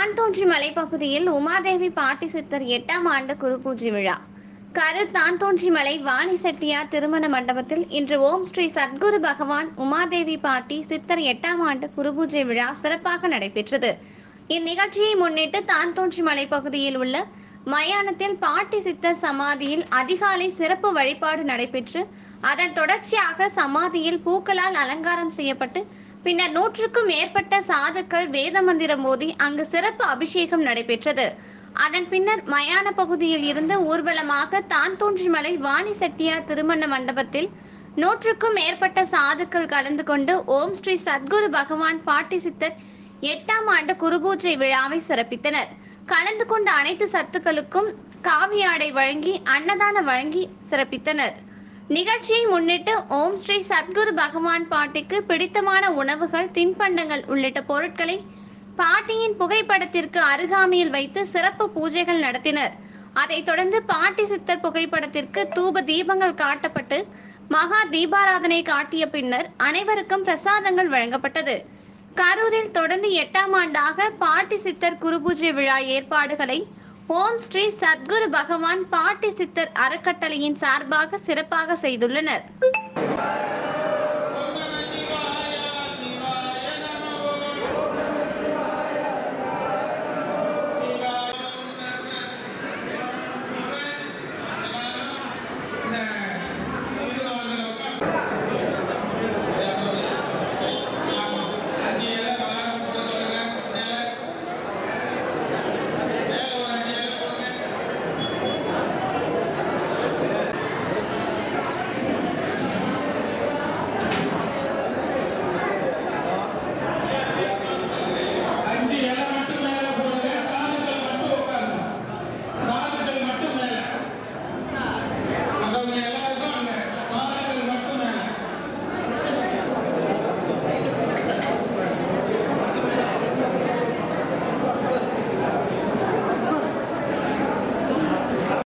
தான்தோன்றி மலைப்பகுதியில் உமாதேவி பாட்டி சித்தர் எட்டாம் ஆண்டு குருபூஜை விழா கரு தான்தோன்றி மலை வாணி செட்டியார் திருமண மண்டபத்தில் இன்று ஓம் ஸ்ரீ சத்குரு பகவான் உமாதேவி பாட்டி சித்தர் எட்டாம் ஆண்டு குருபூஜை விழா சிறப்பாக நடைபெற்றது இந்நிகழ்ச்சியை முன்னிட்டு தான்தோன்றி மலைப்பகுதியில் உள்ள மயானத்தில் பாட்டி சித்தர் சமாதியில் அதிகாலை சிறப்பு வழிபாடு நடைபெற்று அதன் தொடர்ச்சியாக சமாதியில் பூக்களால் அலங்காரம் செய்யப்பட்டு பின்னர் நூற்றுக்கும் மேற்பட்ட சாதுக்கள் வேத மந்திரம் மோதி அங்கு சிறப்பு அபிஷேகம் நடைபெற்றது அதன் பின்னர் மயான பகுதியில் இருந்து ஊர்வலமாக தான் தோன்றிமலை வாணி செட்டியார் திருமண மண்டபத்தில் நூற்றுக்கும் மேற்பட்ட சாதுக்கள் கலந்து கொண்டு ஓம் ஸ்ரீ சத்குரு பகவான் பாட்டி சித்தர் எட்டாம் ஆண்டு குருபூஜை விழாவை சிறப்பித்தனர் கலந்து கொண்ட அனைத்து சத்துக்களுக்கும் காவியாடை வழங்கி அன்னதானம் வழங்கி சிறப்பித்தனர் நிகழ்ச்சியை முன்னிட்டு ஓம் ஸ்ரீ சத்குரு பகவான் பாட்டிக்கு பிடித்தமான உணவுகள் தின்பண்டங்கள் உள்ளிட்ட பொருட்களை பாட்டியின் புகைப்படத்திற்கு அருகாமையில் வைத்து சிறப்பு பூஜைகள் நடத்தினர் அதைத் தொடர்ந்து பாட்டி சித்தர் புகைப்படத்திற்கு தூப தீபங்கள் காட்டப்பட்டு மகா தீபாராதனை காட்டிய பின்னர் அனைவருக்கும் பிரசாதங்கள் வழங்கப்பட்டது கரூரில் தொடர்ந்து எட்டாம் ஆண்டாக பாட்டி சித்தர் குருபூஜை விழா ஏற்பாடுகளை ஓம் ஸ்ரீ சத்குரு பகவான் பாட்டி சித்தர் அறக்கட்டளையின் சார்பாக சிறப்பாக செய்துள்ளனர்